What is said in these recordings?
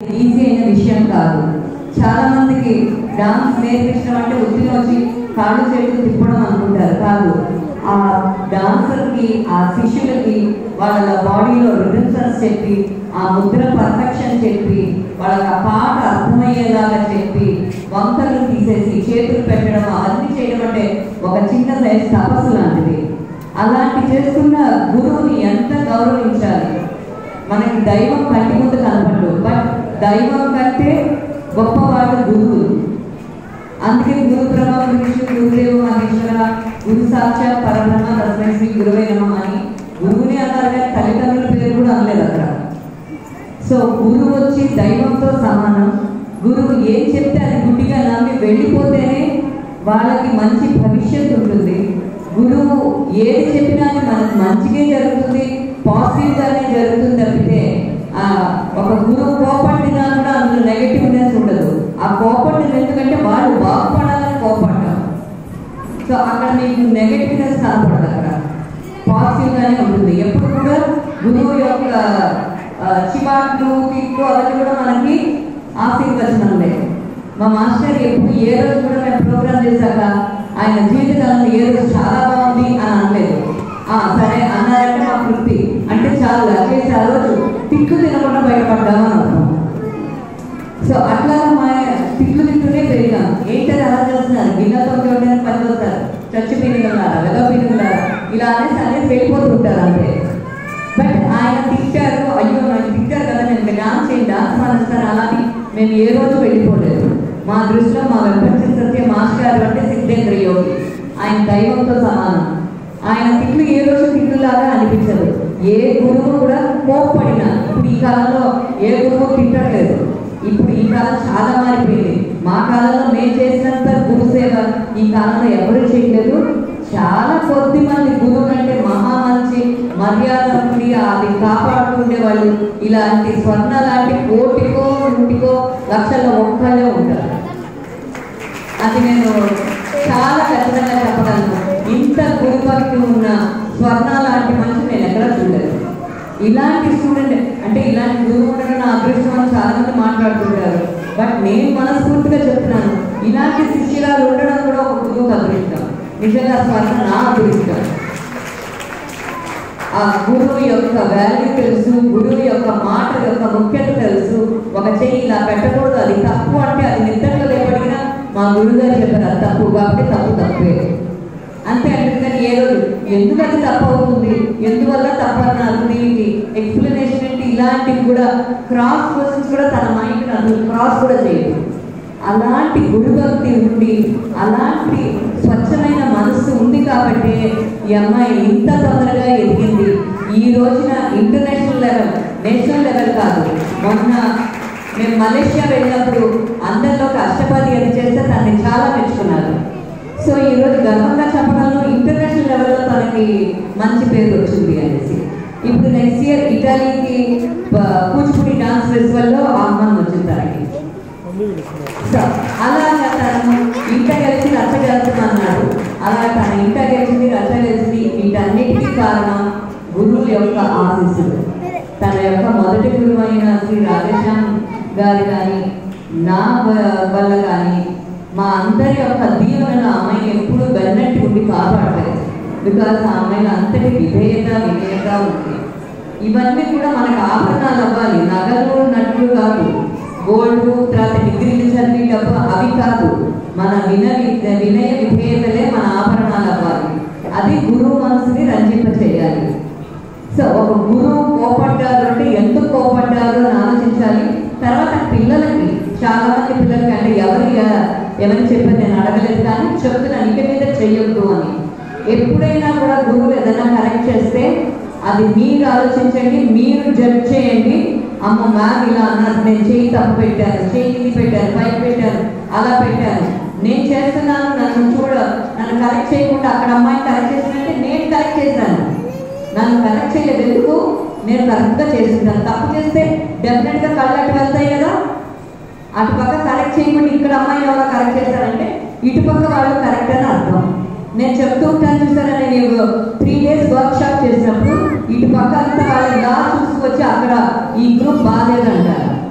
easy అయిన విషయం కాదు చాలా మందికి డాన్స్ నేర్పించడం అంటే ఉత్తిగా వచ్చి కాళ్ళు చేతులు తిప్పడం అనుకుంటారు కాదు ఆ డాన్సర్కి ఆ శిష్యులకి వాళ్ళ బాడీలో రిథమ్స్ చెప్పి ఆ ముద్ర పర్ఫెక్షన్ చెప్పి వాళ్ళకి ఆ పాట అర్థమయ్యేలాగా చెప్పి వంకలు తీసేసి చేతులు పెట్టడం అవన్నీ చేయడం అంటే ఒక చిన్న సైజ్ తపస్సు లాంటిది అలాంటి చేస్తున్న గురువుని ఎంత గౌరవించాలి మనకి దైవం కంటి ముందు కనపడదు బట్ దైవం కంటే గొప్పవాడు గురువులు అందుకే గురు బ్రహ్మ విష్ణు గురుదేవ మహేశ్వర గురు సాక్షాత్ పరబ్రహ్మ తస్మై శ్రీ గురువే నమః అని గురువుని అన్నారు కానీ తల్లిదండ్రుల పేరు కూడా అనలేదు అక్కడ సో గురువు వచ్చి దైవంతో సమానం గురువు ఏం చెప్తే అది గుడ్డిగా నమ్మి వెళ్ళిపోతేనే వాళ్ళకి మంచి భవిష్యత్తు ఉంటుంది గురువు ఏది చెప్పినా అది మనకు మంచిగా జరుగుతుంది పాజిటివ్గానే జరుగుతుంది తప్పితే ఆ, ఒక గురువు కోపట్టినా కూడా అందులో నెగటివ్నెస్ ఉండదు ఆ కోపట్టిన ఎందుకంటే వాళ్ళు బాగుపడాలని కోపడ్డాం సో అక్కడ మీకు నెగటివ్నెస్ కనపడదు అక్కడ పాజిటివ్ గానే ఉంటుంది ఎప్పుడు కూడా గురువు యొక్క ఆ, చివాట్లు కిట్లు అవన్నీ కూడా మనకి ఆశీర్వచనంలే మా మాస్టర్ ఎప్పుడు ఏ రోజు కూడా మేము ప్రోగ్రామ్ చేశాక ఆయన జీవితకాలంలో ఏ రోజు చాలా బాగుంది అని అనలేదు ఆ సరే అన్నారంటే మా తృప్తి అంటే చాలు చేసి ఆ రోజు తిక్కు తినకుండా బయటపడ్డామని అర్థం సో అట్లా మా తిట్లు తింటూనే పెరిగాం ఏంటది అలా చేస్తున్నారు గిన్నెతో చూడడానికి పని వస్తారు చచ్చు పీనుగలారా వెల పీనుగలారా ఇలా అనేసి అనేసి వెళ్ళిపోతుంటారు అంతే బట్ ఆయన తిట్టారు అయ్యో నన్ను తిట్టారు కదా నేను డాన్స్ చేయండి డాన్స్ మానేస్తాను అలాని మేము ఏ రోజు వెళ్ళిపోలేదు మా దృష్టిలో మా వెంకట సత్య మాస్టర్ గారు అంటే సిద్ధేంద్ర యోగి ఆయన దైవంతో సమానం ఆయన తిట్లు ఏ రోజు తిట్టులాగా అనిపించదు ఏ గురువు కూడా కోప్పడినా ఇప్పుడు ఈ కాలంలో ఏ గురువు తిట్టట్లేదు ఇప్పుడు ఈ కాలం చాలా మారిపోయింది మా కాలంలో మేము చేసినంత గురు సేవ ఈ కాలంలో ఎవరు చేయలేదు చాలా కొద్ది మంది గురువులు అంటే మహా మంచి మర్యాద ఉండి అది కాపాడుతుండే వాళ్ళు ఇలాంటి స్వర్ణ లాంటి కోటికో నూటికో లక్షల్లో ఒక్కళ్ళే ఉంటారు అది నేను చాలా ఖచ్చితంగా చెప్పగలను ఇంత గురుభక్తి ఉన్న స్వర్ణ లాంటి మనిషి నేను ఎక్కడా చూడలేదు ఇలాంటి స్టూడెంట్ అంటే ఇలాంటి గురువు ఉండడం నా అదృష్టం అని చాలా మంది మాట్లాడుతుంటారు బట్ నేను మనస్ఫూర్తిగా చెప్తున్నాను ఇలాంటి శిష్యురాలు ఉండడం కూడా ఒక గురువుకు అదృష్టం నిజంగా స్వర్ణ నా అదృష్టం ఆ గురువు యొక్క వాల్యూ తెలుసు గురువు యొక్క మాట యొక్క ముఖ్యత తెలుసు ఒక చెయ్యి ఇలా పెట్టకూడదు అది తప్పు అంటే అది నిద్రలో లేపడినా మా గురువు గారు చెప్పారు అది తప్పు కాబట్టి తప్పు తప్పే అంతే అంటే కానీ ఏ రోజు ఎందుకు అది తప్పు అవుతుంది ఎందువల్ల తప్పు అన్నారు దీనికి ఎక్స్ప్లెనేషన్ ఏంటి ఇలాంటివి కూడా క్రాస్ క్వశ్చన్స్ కూడా తన మైండ్ అసలు క్రాస్ కూడా చేయదు అలాంటి గురుభక్తి ఉండి అలాంటి స్వచ్ఛమైన మనస్సు ఉంది కాబట్టి ఈ అమ్మాయి ఇంత తొందరగా ఎదిగింది ఈ రోజున ఇంటర్నేషనల్ లెవెల్ నేషనల్ లెవెల్ కాదు మొన్న మేము మలేషియా వెళ్ళినప్పుడు అందరిలో ఒక అష్టపది అది చేస్తే తనని చాలా మెచ్చుకున్నారు సో ఈ రోజు గర్వంగా చెప్పడంలో ఇంటర్నేషనల్ లెవెల్లో తనకి మంచి పేరు వచ్చింది అనేసి ఇప్పుడు నెక్స్ట్ ఇయర్ ఇటాలీకి ప- కూచిపూడి డాన్స్ ఫెస్టివల్లో ఆహ్వానం వచ్చింది తనకి సో అలాగా తను ఇంట గెలిచి రచ్చ గెలుచుమన్నాడు అలా తన ఇంట గెలిచింది రచ్చ గెలిచింది వీటన్నిటికీ కారణం గురువుల యొక్క ఆశీస్సులు తన యొక్క మొదటి గురువు అయిన శ్రీ రాధేశ్యామ్ గారి కానీ నా వ- వల్ల కానీ మా అందరి యొక్క దీవెనలు ఆ అమ్మాయిని ఎప్పుడూ వెన్నట్టు ఉండి కాపాడలేదు బికాస్ ఆ అమ్మాయిలో అంతటి విధేయత విధేయత ఉంది ఇవన్నీ కూడా మనకు ఆభరణాలు అవ్వాలి నగలు నట్లు కాదు గోల్డ్ తర్వాత డిగ్రీలు చదివి డబ్బు అవి కాదు మన విన వినయ విధేయతలే మన ఆభరణాలు అవ్వాలి అది గురువు మనసుని రంజింప చేయాలి సో ఒక గురువు కోపడ్డారు అంటే ఎందుకు కోపడ్డారు అని ఆలోచించాలి తర్వాత పిల్లలకి చాలా మంది పిల్లలకి అంటే ఎవరి ఎవరి చెప్పారు నేను అడగలేదు కానీ చెప్తున్నాను ఇక మీద చెయ్యొద్దు అని ఎప్పుడైనా కూడా గురువు ఏదైనా కరెక్ట్ చేస్తే అది మీరు ఆలోచించండి మీరు జడ్జ్ చేయండి అమ్మ మ్యామ్ ఇలా అన్నారు నేను చేయి తప్పు పెట్టాను చేయి కింది పెట్టాను పైకి పెట్టాను అలా పెట్టాను నేను చేస్తున్నాను నన్ను చూడ నన్ను కరెక్ట్ చేయకుండా అక్కడ అమ్మాయిని కరెక్ట్ చేసినట్టే నేను కరెక్ట్ చేశాను నన్ను కరెక్ట్ చేయలేదు ఎందుకు నేను కరెక్ట్గా చేస్తున్నాను తప్పు చేస్తే డెఫినెట్గా కళ్ళకి వెళ్తాయి కదా అటు పక్క కరెక్ట్ చేయకుండా ఇక్కడ అమ్మాయిని ఎవరో కరెక్ట్ చేశారంటే ఇటు పక్క వాళ్ళు కరెక్ట్ అని అర్థం నేను చెప్తూ ఉంటాను చూసారా నేను త్రీ డేస్ వర్క్ షాప్ చేసినప్పుడు ఇటు పక్క అంతా వాళ్ళు ఇలా చూసుకొచ్చి అక్కడ ఈ గ్రూప్ బాగాలేదంటారు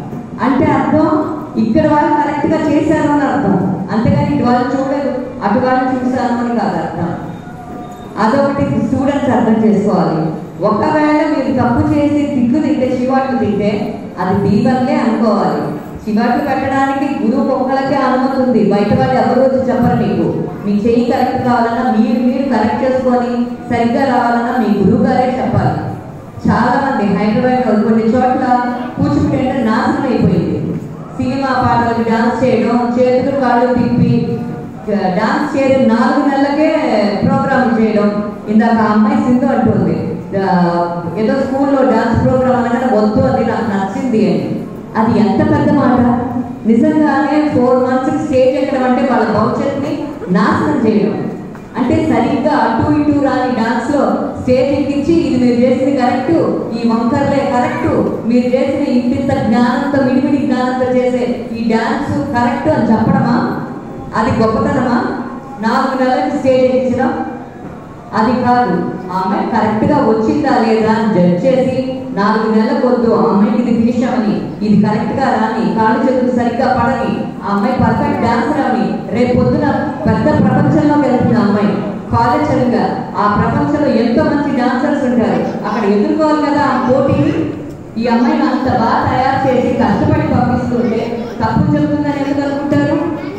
అంటే అర్థం ఇక్కడ వాళ్ళు కరెక్ట్ గా చేశారు అని అర్థం అంతేగాని ఇటు వాళ్ళు చూడరు అటు వాళ్ళు చూశారు అని కాదు అర్థం అదొకటి స్టూడెంట్స్ అర్థం చేసుకోవాలి ఒకవేళ మీరు తప్పు చేసి తిగ్గు తింటే చివాట్లు తింటే అది మీ వల్లే అనుకోవాలి చివాట్లు పెట్టడానికి గురువు ఒక్కలకే అనుమతి ఉంది బయట వాళ్ళు ఎవరు వచ్చి చెప్పరు మీకు మీ చెయ్యి కరెక్ట్ కావాలన్నా మీరు మీరు కరెక్ట్ చేసుకొని సరిగ్గా రావాలన్నా మీ గురువు గారే చెప్పాలి చాలా మంది హైదరాబాద్ కొన్ని చోట్ల కూచిపూడి అంటే నాశనం అయిపోయింది సినిమా పాటలకు డాన్స్ చేయడం చేతులు కాళ్ళు తిప్పి డాన్స్ చేయడం నాలుగు నెలలకే ప్రోగ్రామ్ చేయడం ఇందాక ఆ అమ్మాయి సింధు అంటుంది ఆ, ఏదో స్కూల్లో డాన్స్ ప్రోగ్రామ్ అనగానే వద్దు అది నాకు నచ్చింది అని అది ఎంత పెద్ద మాట నిజంగానే ఫోర్ మంత్స్ స్టేజ్ ఎక్కడం అంటే వాళ్ళ భవిష్యత్తుని నాశనం చేయడం అంటే సరిగ్గా అటు ఇటు రాని డాన్స్ లో స్టేజ్ ఎక్కించి ఇది మీరు చేసింది కరెక్ట్ ఈ వంకర్లే కరెక్ట్ మీరు చేసిన ఇంతింత జ్ఞానంతో మిడిమిడి జ్ఞానంతో చేసే ఈ డాన్స్ కరెక్ట్ అని చెప్పడమా అది గొప్పతనమా నాలుగు నెలలకి స్టేజ్ ఎక్కించడం అది కాదు ఆమె కరెక్ట్ గా వచ్చిందా లేదా అని జడ్జ్ చేసి నాలుగు నెలలకు వద్దు ఆ అమ్మాయికి ఇది తీసామని ఇది కరెక్ట్ గా రాని కాళ్ళు చేతులు సరిగ్గా పడని ఆ అమ్మాయి పర్ఫెక్ట్ డాన్సర్ అని రేపు పొద్దున పెద్ద ప్రపంచంలోకి వెళ్తుంది ఆ అమ్మాయి కాలేజ్ చదివిగా ఆ ప్రపంచంలో ఎంతో మంచి డాన్సర్స్ ఉంటారు అక్కడ ఎదుర్కోవాలి కదా ఆ పోటీని ఈ అమ్మాయిని అంత బాగా తయారు చేసి కష్టపడి పంపిస్తుంటే తప్పు చెబుతుందని ఎందుకు అనుకుంటారు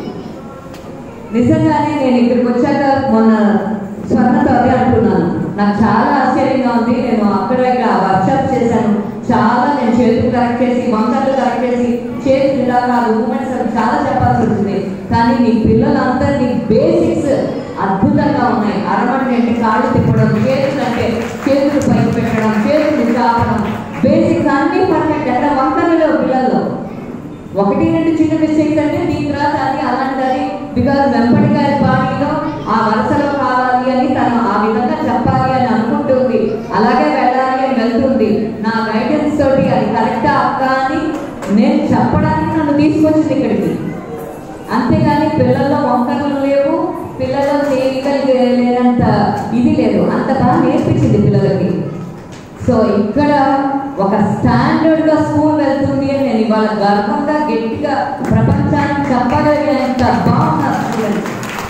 నిజంగానే నేను ఇక్కడికి వచ్చాక మొన్న స్వర్ణతో అదే అంటున్నాను నాకు చాలా ఆశ్చర్యంగా ఉంది నేను అక్కడ ఇక్కడ వర్క్షాప్ చేశాను చాలా నేను చేతులు కరెక్ట్ చేసి వంకర్లు కరెక్ట్ చేసి చేతులు ఇలా కాదు మూమెంట్స్ అవి చాలా చెప్పాల్సి వచ్చింది కానీ నీ పిల్లలందరినీ బేసిక్స్ అద్భుతంగా ఉన్నాయి అరమటి అంటే కాళ్ళు తిప్పడం చేతులు అంటే చేతులు పైకి పెట్టడం చేతులు చాపడం బేసిక్స్ అన్నీ పర్ఫెక్ట్ అక్కడ వంకర్లు లేవు పిల్లల్లో ఒకటి రెండు చిన్న మిస్టేక్స్ అంటే దీని తర్వాత అది అలాంటిది బికాజ్ వెంపటి గారి బాడీలో ఆ వరుసలో కావాలి అని తను ఆ విధంగా చెప్పాలి అని అనుకుంటుంది అలాగే వెళ్ళాలి అని వెళ్తుంది నా గైడెన్స్ తోటి అది కరెక్టా అక్క అని నేను చెప్పడానికి నన్ను తీసుకొచ్చింది ఇక్కడికి అంతేగాని పిల్లల్లో వంకరలు లేవు పిల్లల్లో చేయగలిగే లేనంత ఇది లేదు అంత బాగా నేర్పించింది పిల్లలకి సో ఇక్కడ ఒక స్టాండర్డ్ గా స్కూల్ వెళ్తుంది అని నేను ఇవాళ గర్వంగా గట్టిగా ప్రపంచానికి చెప్పగలిగినంత బాగున్నారు స్టూడెంట్స్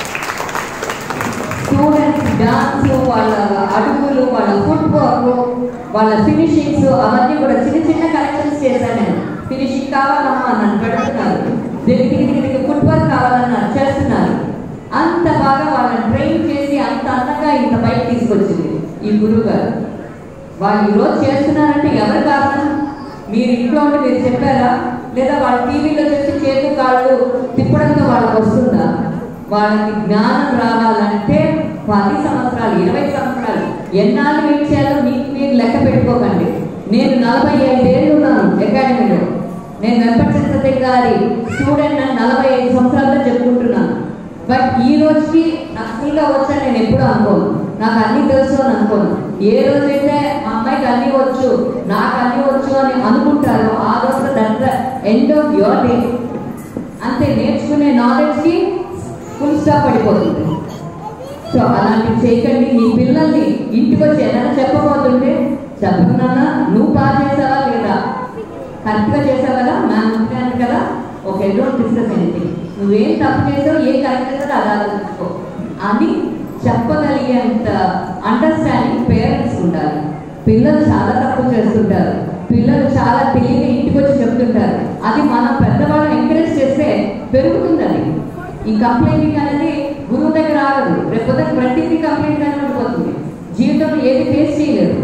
స్టూడెంట్స్ డాన్స్ వాళ్ళ అడుగులు వాళ్ళ ఫుట్ వర్క్ వాళ్ళ ఫినిషింగ్స్ అవన్నీ కూడా చిన్న చిన్న కరెక్షన్స్ చేశాను నేను ఫినిషింగ్ కావాలమ్మా నన్ను పెడుతున్నారు దీనికి దీనికి ఫుట్ వర్క్ కావాలన్నారు చేస్తున్నారు అంత బాగా వాళ్ళని ట్రైన్ చేసి అంత అందంగా ఇంత బయట తీసుకొచ్చింది ఈ గురువు గారు వాళ్ళు ఈరోజు చేస్తున్నారంటే ఎవరు కారణం మీరు ఇంట్లో ఉండి మీరు చెప్పారా లేదా వాళ్ళ టీవీలో చూసి చేతు కాళ్ళు తిప్పడంతో వాళ్ళకి వస్తుందా వాళ్ళకి జ్ఞానం రావాలంటే పది సంవత్సరాలు ఇరవై సంవత్సరాలు ఎన్నాళ్ళు వెయిట్ చేయాలో మీకు మీరు లెక్క పెట్టుకోకండి నేను నలభై ఐదేళ్ళు ఉన్నాను అకాడమీలో నేను వెంపటి సత్య గారి స్టూడెంట్ అని నలభై ఐదు సంవత్సరాల్లో చెప్పుకుంటున్నాను బట్ ఈ రోజుకి నాకు ఫ్రీగా వచ్చా నేను ఎప్పుడూ అనుకోను నాకు అన్ని తెలుసు అని అనుకోను ఏ రోజైతే మా అమ్మాయికి అన్ని వచ్చు నాకు అన్ని వచ్చు అని అనుకుంటారో ఆ రోజు that end of your day అంతే నేర్చుకునే నాలెడ్జ్కి ఫుల్ స్టాప్ పడిపోతుంది సో అలాంటివి చేయకండి మీ పిల్లల్ని ఇంటికి వచ్చి ఏదైనా చెప్పబోతుంటే చెప్పకున్నా నువ్వు బాగా చేసావా లేదా కరెక్ట్గా చేసావు కదా మ్యామ్ చెప్పాను కదా ఓకే డోంట్ డిస్కస్ ఎనీథింగ్ నువ్వేం తప్పు చేసావు ఏం కరెక్ట్ చేసావు అది ఆలోచించుకో అని చెప్పగలిగేంత అండర్స్టాండింగ్ పేరెంట్స్ ఉండాలి పిల్లలు చాలా తప్పు చేస్తుంటారు పిల్లలు చాలా తెలియని ఇంటికి వచ్చి చెప్తుంటారు అది మనం పెద్దవాళ్ళని ఎంకరేజ్ చేస్తే పెరుగుతుంది అది ఈ కంప్లైంటింగ్ అనేది గురువు దగ్గర ఆగదు రేపు పొద్దున ప్రతిదీ కంప్లైంట్ కానీ ఉండిపోతుంది జీవితంలో ఏది ఫేస్ చేయలేదు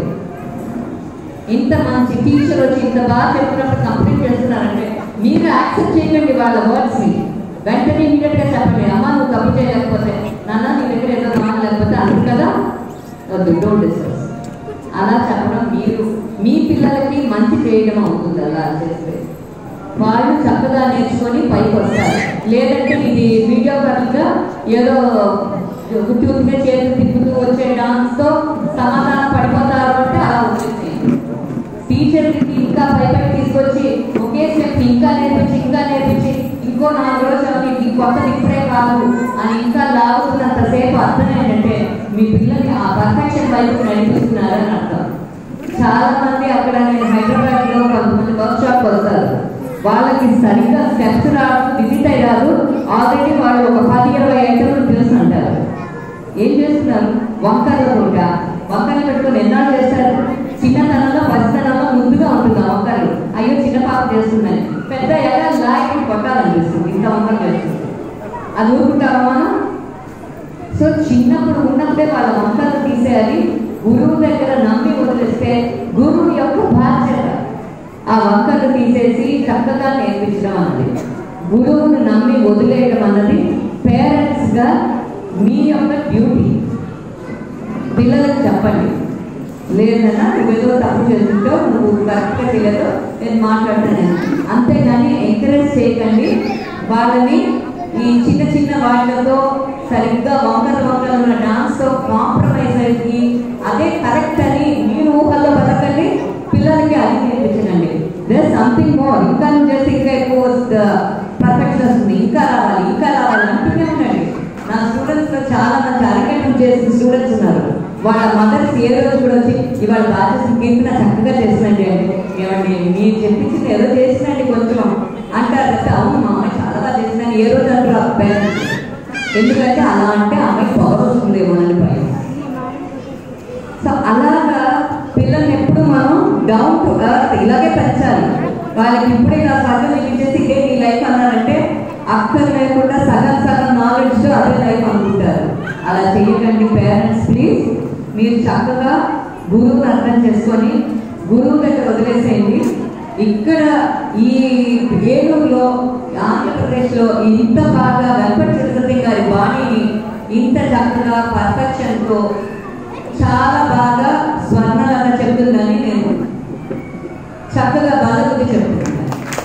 ఇంత మంచి టీచర్ వచ్చి ఇంత బాగా చెప్పినప్పుడు కంప్లైంట్ చేస్తున్నారంటే మీరు యాక్సెప్ట్ చేయకండి వాళ్ళ వర్డ్స్ ని వెంటనే ఇమీడియట్ గా చెప్పండి అమ్మ నువ్వు తప్పు చేయలేకపోతే నాన్న నీ దగ్గర ఏదో మాట లేకపోతే అందు కదా వద్దు డోంట్ డిస్కస్ అలా చెప్పడం మీరు మీ పిల్లలకి మంచి చేయడం అవుతుంది అలా చేస్తే వాళ్ళు చక్కగా నేర్చుకొని పైకి వస్తారు లేదంటే ఇది వీడియోగ్రఫీగా ఏదో గుర్తు గుర్తుగా చేతులు తిప్పుతూ వచ్చే డాన్స్ తో సమాధానం పడిపోతారు అంటే అలా వచ్చేసి టీచర్కి ఇంకా పైపై తీసుకొచ్చి ఒకే స్టెప్ ఇంకా నేర్పించి ఇంకా నేర్పించి ఇంకో నాలుగు రోజులు మీకు కొత్త ఇప్పుడే కాదు అని ఇంకా లాగుతున్నంతసేపు అర్థం ఏంటంటే మీ పిల్లల్ని ఆ పర్ఫెక్షన్ వైపు నడిపిస్తున్నారని అర్థం చాలా మంది అక్కడ నేను హైదరాబాద్ లో కొంతమంది వర్క్ షాప్ వస్తారు వాళ్ళకి సరిగ్గా స్టెప్స్ రాదు విజిట్ అయ్యి రాదు ఆల్రెడీ వాళ్ళు ఒక పది ఇరవై ఐటమ్లు తెలుసు అంటారు ఏం చేస్తున్నారు వంకర్ల తోట వంకర్లు పెట్టుకొని ఎన్నాళ్ళు చేస్తారు చిన్నతనంలో పసితనంలో ముందుగా ఉంటుంది ఆ వంకర్లు అయ్యో చిన్న పాప చేస్తుందని పెద్ద ఎలా లాగి కొట్టాలనిపిస్తుంది ఇంత వంకలు చేస్తుంది అది ఊరుకుంటామా మనం సో చిన్నప్పుడు ఉన్నప్పుడే వాళ్ళ వంకలు తీసేయాలి గురువు దగ్గర నమ్మి వదిలేస్తే గురువు యొక్క బాధ్యత ఆ వంకలు తీసేసి చక్కగా నేర్పించడం అన్నది గురువును నమ్మి వదిలేయడం అన్నది పేరెంట్స్గా మీ యొక్క డ్యూటీ పిల్లలకు చెప్పండి లేదన్నా నువ్వేదో తప్పు చేస్తుంటో నువ్వు కరెక్ట్గా తెలియదు నేను మాట్లాడతాను అంతేగాని ఎంకరేజ్ చేయకండి వాళ్ళని ఈ చిన్న చిన్న వాళ్ళతో సరిగ్గా వంకర వంకర ఉన్న డాన్స్తో కాంప్రమైజ్ అయ్యి అదే కరెక్ట్ అని మీరు ఊహల్లో బతకండి పిల్లలకి అది నేర్పించండి దేర్ సంథింగ్ మోర్ ఇంకా నువ్వు చేస్తే ఇంకా ఎక్కువ పర్ఫెక్షన్ వస్తుంది ఇంకా రావాలి ఇంకా రావాలి అంటూనే ఉండండి నా స్టూడెంట్స్ లో చాలా మంది అరకెట్టం చేసిన స్టూడెంట్స్ ఉన్నారు వాళ్ళ మదర్స్ ఏ రోజు కూడా వచ్చి ఇవాళ బాధ్యత కింద చక్కగా చేసినండి అంటే ఏమండి మీరు చెప్పించింది ఏదో చేసినండి కొంచెం అంటారు అంటే అవును మా అమ్మాయి చాలా బాగా చేసిందని ఏ రోజు అంటారు పేరెంట్స్ ఎందుకంటే అలా అంటే అమ్మాయి పొగ వస్తుందేమో అని భయం సో అలాగా పిల్లల్ని ఎప్పుడు మనం డౌన్ టు ఎర్త్ ఇలాగే పెంచాలి వాళ్ళకి ఇప్పుడే నా సగం ఇచ్చేసి ఇదే నీ లైఫ్ అన్నారంటే అక్కర్ లేకుండా సగం సగం నాలెడ్జ్ అదే లైఫ్ అనుకుంటారు అలా చేయకండి పేరెంట్స్ ప్లీజ్ మీరు చక్కగా గురువుని అర్థం చేసుకొని గురువు దగ్గర వదిలేసేయండి ఇక్కడ ఈ ఏలూరులో ఆంధ్రప్రదేశ్లో ఇంత బాగా వెంకట సరస్వతి గారి బాణిని ఇంత చక్కగా పర్ఫెక్షన్తో చాలా బాగా స్వర్ణలత చెప్తుందని నేను చక్కగా బలబుద్ధి చెప్తున్నాను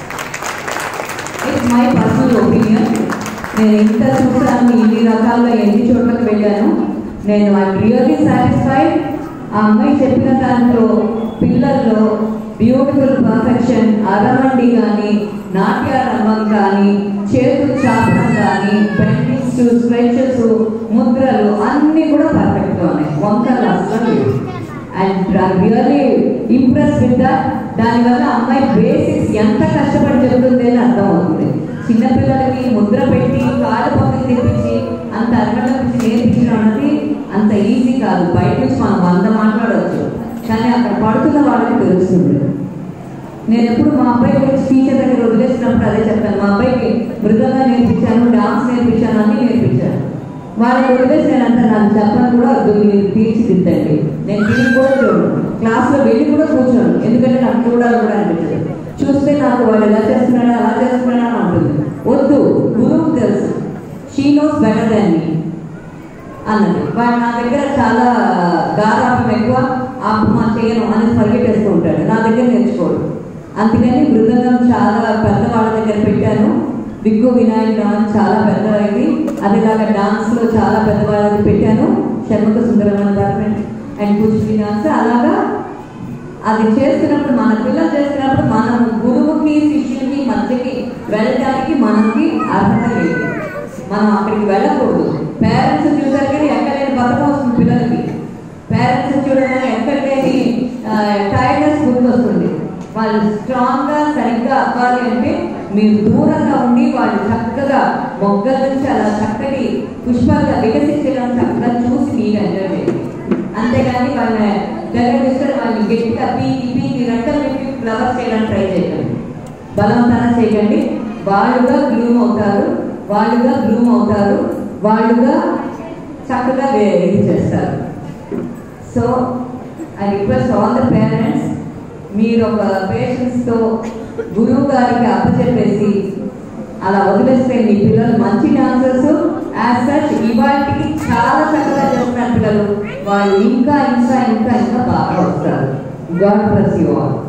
ఇట్స్ మై పర్సనల్ ఒపీనియన్ నేను ఇంత చూసాను ఇన్ని రకాలుగా ఎన్ని చోట్లకు వెళ్ళాను నేను ఐ రియల్లీ సాటిస్ఫైడ్ ఆ అమ్మాయి చెప్పిన దాంట్లో పిల్లల్లో బ్యూటిఫుల్ పర్ఫెక్షన్ అరమండి కానీ నాట్యారంభం కానీ చేతులు చాపడం కానీ బెండింగ్స్ స్ట్రెచెస్ ముద్రలు అన్నీ కూడా పర్ఫెక్ట్గా ఉన్నాయి వంకలు అసలు లేవు and really impress with that దానివల్ల అమ్మాయి బేసిక్స్ ఎంత కష్టపడి చెబుతుంది అని అర్థం అవుతుంది చిన్నపిల్లలకి ముద్ర పెట్టి కాళ్ళు పక్కకి తెప్పించి అంత అరగడం నుంచి నేర్పించడం అన్నది అంత ఈజీ కాదు బయట నుంచి మనం వంద మాట్లాడవచ్చు కానీ అక్కడ పడుతున్న వాళ్ళకి తెలుస్తుంది నేను ఎప్పుడు మా అబ్బాయి గురించి టీచర్ దగ్గర వదిలేసినప్పుడు అదే చెప్తాను మా అబ్బాయికి మృదంగా నేర్పించాను డాన్స్ నేర్పించాను అన్నీ నేర్పించాను వాళ్ళకి వదిలేసి నేను అంత నాకు చెప్పను కూడా వద్దు మీరు తీర్చిదిద్దండి నేను తిరిగి కూడా చూడను క్లాస్లో వెళ్ళి కూడా కూర్చోను ఎందుకంటే నాకు చూడాలి కూడా అనిపించదు చూస్తే నాకు వాళ్ళు ఎలా చేస్తున్నాడా అలా చేస్తున్నాడా అని ఉంటుంది వద్దు గురువు తెలుసు she knows better than me అన్నది వాడు నా దగ్గర చాలా గారాపం ఎక్కువ ఆపు మా చేయను అని పరిగెట్టేస్తూ ఉంటాడు నా దగ్గర నేర్చుకోడు అందుకని మృదంగం చాలా పెద్ద వాళ్ళ దగ్గర పెట్టాను విగ్గు వినాయక్ డాన్స్ చాలా పెద్దదైంది అదేలాగా డాన్స్ లో చాలా పెద్ద వాళ్ళది పెట్టాను షణ్ముఖ సుందరమైన భరతనాట్యం అండ్ కూచిపూడి డాన్స్ అలాగా అది చేస్తున్నప్పుడు మన పిల్లలు చేస్తున్నప్పుడు మనం గురువుకి శిష్యునికి మధ్యకి వెళ్ళడానికి మనకి అర్హత లేదు మనం అక్కడికి వెళ్ళకూడదు పేరెంట్స్ చూసారు కానీ ఎక్కడైనా బతకం వస్తుంది పిల్లలకి పేరెంట్స్ చూడగానే ఎక్కడికైనా టైర్నెస్ గుర్తొస్తుంది వాళ్ళు స్ట్రాంగ్ గా సరిగ్గా అవ్వాలి అంటే మీరు దూరంగా ఉండి వాళ్ళు చక్కగా మొగ్గల నుంచి అలా చక్కటి పుష్పాలుగా వికసించడం చక్కగా చూసి మీరు ఎంజాయ్ చేయండి అంతేగాని వాళ్ళ దగ్గర చూస్తే వాళ్ళని గట్టిగా పీకి పీకి రెక్కలు పెట్టి ఫ్లవర్స్ చేయడానికి ట్రై చేయకండి బలవంతాన చేయకండి వాళ్ళుగా గ్లూమ్ అవుతారు వాళ్ళుగా గ్లూమ్ అవుతారు వాళ్ళుగా చక్కగా వే- ఇది చేస్తారు so I request all the parents మీరు ఒక పేషెంట్స్తో గురువు గారికి అప్పచెప్పేసి అలా వదిలేస్తే మీ పిల్లలు మంచి డాన్సర్స్ యాజ్ సచ్ ఇవాటికి చాలా చక్కగా చేస్తున్నారు పిల్లలు వాళ్ళు ఇంకా ఇంకా ఇంకా ఇంకా బాగా వస్తారు గాడ్ బ్లెస్ యూ ఆల్